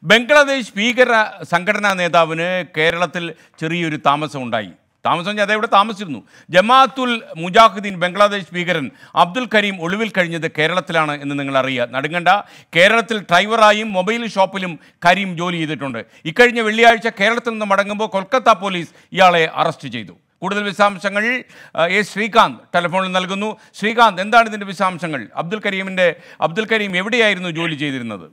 ബംഗ്ലാദേശ് ഭീകര സംഘടനാ നേതാവിന് കേരളത്തിൽ ചെറിയൊരു താമസം ഉണ്ടായി താമസം ഞാൻ ഇവിടെ താമസിച്ചിരുന്നു ജമാഅത്തുൽ മുജാഹിദീൻ ബംഗ്ലാദേശ് ഭീകരൻ അബ്ദുൽ കരീം ഒളിവിൽ കഴിഞ്ഞത് കേരളത്തിലാണ് എന്ന് നിങ്ങൾ അറിയുക നടുങ്ങണ്ട കേരളത്തിൽ ഡ്രൈവറായും മൊബൈൽ ഷോപ്പിലും കരീം ജോലി ചെയ്തിട്ടുണ്ട് ഇക്കഴിഞ്ഞ വെള്ളിയാഴ്ച കേരളത്തിൽ നിന്ന് മടങ്ങുമ്പോൾ കൊൽക്കത്ത പോലീസ് ഇയാളെ അറസ്റ്റ് ചെയ്തു കൂടുതൽ വിശദാംശങ്ങൾ ആ, എ ശ്രീകാന്ത് ടെലിഫോണിൽ നൽകുന്നു ശ്രീകാന്ത് എന്താണ് ഇതിൻ്റെ വിശദാംശങ്ങൾ അബ്ദുൽ കരീമിൻ്റെ അബ്ദുൽ കരീം എവിടെയായിരുന്നു ജോലി ചെയ്തിരുന്നത്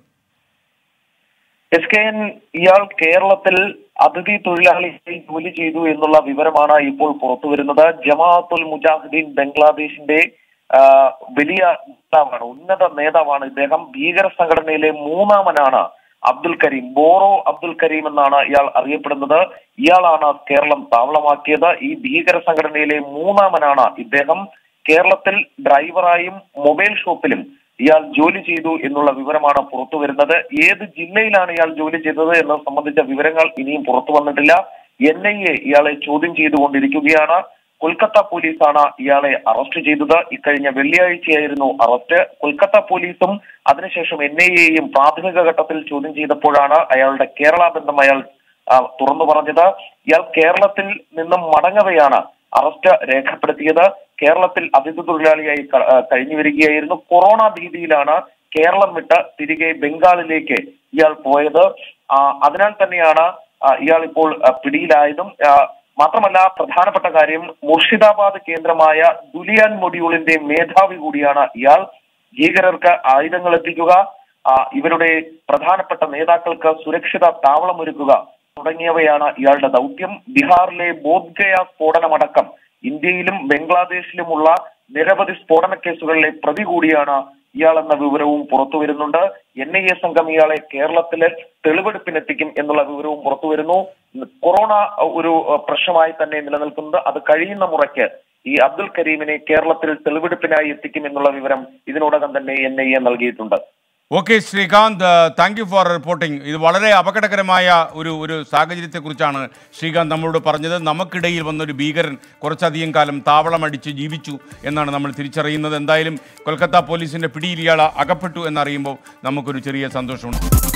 എസ് കെ എൻ ഇയാൾ കേരളത്തിൽ അതിഥി തൊഴിലാളിയായി ജോലി ചെയ്തു എന്നുള്ള വിവരമാണ് ഇപ്പോൾ പുറത്തു വരുന്നത് ജമാഅത്തുൽ മുജാഹിദീൻ ബംഗ്ലാദേശിന്റെ ആ, വലിയ നേതാവാണ് ഉന്നത നേതാവാണ് ഇദ്ദേഹം ഭീകര സംഘടനയിലെ മൂന്നാമനാണ് അബ്ദുൽ കരീം ബോറോ അബ്ദുൽ കരീം എന്നാണ് ഇയാൾ അറിയപ്പെടുന്നത് ഇയാളാണ് കേരളം താവളമാക്കിയത് ഈ ഭീകര സംഘടനയിലെ മൂന്നാമനാണ് ഇദ്ദേഹം കേരളത്തിൽ ഡ്രൈവറായും മൊബൈൽ ഷോപ്പിലും ഇയാൾ ജോലി ചെയ്തു എന്നുള്ള വിവരമാണ് പുറത്തു വരുന്നത് ഏത് ജില്ലയിലാണ് ഇയാൾ ജോലി ചെയ്തത് എന്നത് സംബന്ധിച്ച വിവരങ്ങൾ ഇനിയും പുറത്തു വന്നിട്ടില്ല എൻ ഐ എ ഇയാളെ ചോദ്യം ചെയ്തുകൊണ്ടിരിക്കുകയാണ് കൊൽക്കത്ത പോലീസാണ് ഇയാളെ അറസ്റ്റ് ചെയ്തത് ഇക്കഴിഞ്ഞ വെള്ളിയാഴ്ചയായിരുന്നു അറസ്റ്റ് കൊൽക്കത്ത പോലീസും അതിനുശേഷം എൻ ഐ എയും പ്രാഥമിക ഘട്ടത്തിൽ ചോദ്യം ചെയ്തപ്പോഴാണ് അയാളുടെ കേരള ബന്ധം അയാൾ ആ, തുറന്നു പറഞ്ഞത് ഇയാൾ കേരളത്തിൽ നിന്നും മടങ്ങവെയാണ് അറസ്റ്റ് രേഖപ്പെടുത്തിയത് കേരളത്തിൽ അതിഥി തൊഴിലാളിയായി ക- ആ, കഴിഞ്ഞു വരികയായിരുന്നു കൊറോണ ഭീതിയിലാണ് കേരളം വിട്ട് തിരികെ ബംഗാളിലേക്ക് ഇയാൾ പോയത് ആ, അതിനാൽ തന്നെയാണ് ആ, ഇയാൾ ഇപ്പോൾ ആ, പിടിയിലായതും ആ, മാത്രമല്ല പ്രധാനപ്പെട്ട കാര്യം മുർഷിദാബാദ് കേന്ദ്രമായ ദുലിയാൻ മൊഡ്യൂളിന്റെ മേധാവി കൂടിയാണ് ഇയാൾ ഭീകരർക്ക് ആയുധങ്ങൾ എത്തിക്കുക ആ, ഇവരുടെ പ്രധാനപ്പെട്ട നേതാക്കൾക്ക് സുരക്ഷിത താവളമൊരുക്കുക തുടങ്ങിയവയാണ് ഇയാളുടെ ദൗത്യം ബീഹാറിലെ ബോധ്ഗയ സ്ഫോടനമടക്കം ഇന്ത്യയിലും ബംഗ്ലാദേശിലുമുള്ള നിരവധി സ്ഫോടന കേസുകളിലെ പ്രതി കൂടിയാണ് ഇയാളെന്ന വിവരവും പുറത്തു വരുന്നുണ്ട് എൻ ഐ എ സംഘം ഇയാളെ കേരളത്തിലെ തെളിവെടുപ്പിനെത്തിക്കും എന്നുള്ള വിവരവും പുറത്തു വരുന്നു കൊറോണ ഒരു അഹ്, പ്രശ്നമായി തന്നെ നിലനിൽക്കുന്നത് അത് കഴിയുന്ന മുറയ്ക്ക് ഈ അബ്ദുൽ കരീമിനെ കേരളത്തിൽ തെളിവെടുപ്പിനായി എത്തിക്കും എന്നുള്ള വിവരം ഇതിനോടകം തന്നെ എൻ ഐ എ നൽകിയിട്ടുണ്ട് okay Srikanth thank you for reporting ഇത് വളരെ അപകടകരമായ ഒരു ഒരു സാഹചര്യത്തെക്കുറിച്ചാണ് ശ്രീകാന്ത് നമ്മളോട് പറഞ്ഞത് നമുക്കിടയിൽ വന്നൊരു ഭീകരൻ കുറച്ചധികം കാലം താവളമടിച്ച് ജീവിച്ചു എന്നാണ് നമ്മൾ തിരിച്ചറിയുന്നത് എന്തായാലും കൊൽക്കത്ത പോലീസിൻ്റെ പിടിയിൽ ഇയാൾ അകപ്പെട്ടു എന്നറിയുമ്പോൾ നമുക്കൊരു ചെറിയ സന്തോഷമുണ്ട്